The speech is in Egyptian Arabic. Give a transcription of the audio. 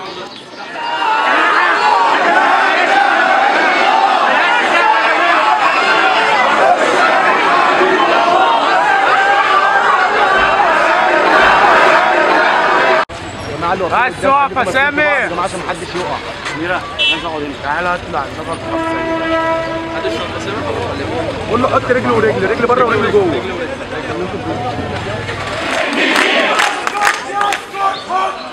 بس اقف يا سامي عشان ما حدش يقع تعالى اطلع ناخد قول له حط رجل ورجل رجل بره ورجل جوه Hop, hop, hop.